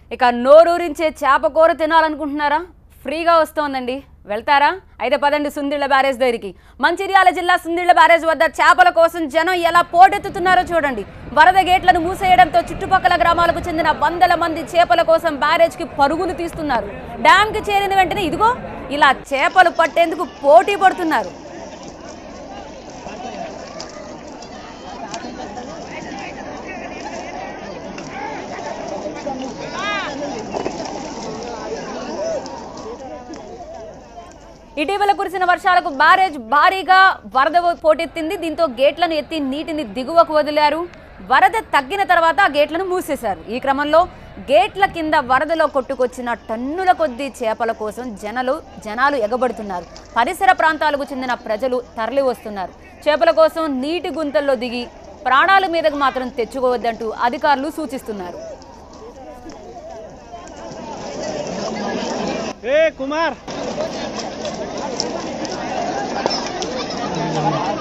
ఇక నోరూరించే చేప కూర తినాలనుకుంటున్నారా ఫ్రీగా వస్తోందండి వెళ్తారా అయితే పదండి సుందిళ్ల బ్యారేజ్ దగ్గరికి మంచిర్యాల జిల్లా సుందిళ్ల బ్యారేజ్ వద్ద చేపల కోసం జనం ఎలా పోటెత్తుతున్నారో చూడండి వరద గేట్లను మూసేయడంతో చుట్టుపక్కల గ్రామాలకు చెందిన వందల మంది చేపల కోసం బ్యారేజ్కి పరుగులు తీస్తున్నారు డ్యాంకి చేరిన వెంటనే ఇదిగో ఇలా చేపలు పట్టేందుకు పోటీ పడుతున్నారు ఇటీవల కురిసిన వర్షాలకు బ్యారేజ్ భారీగా వరద పోటెత్తింది దీంతో గేట్లను ఎత్తి నీటిని దిగువకు వదిలారు వరద తగ్గిన తర్వాత ఆ గేట్లను మూసేశారు ఈ క్రమంలో గేట్ల కింద వరదలో కొట్టుకొచ్చిన టన్నుల కొద్దీ చేపల కోసం జనలు జనాలు ఎగబడుతున్నారు పరిసర ప్రాంతాలకు చెందిన ప్రజలు తరలి వస్తున్నారు చేపల కోసం నీటి గుంతల్లో దిగి ప్రాణాల మీదకు మాత్రం తెచ్చుకోవద్దంటూ అధికారులు సూచిస్తున్నారు ఏ కుమార్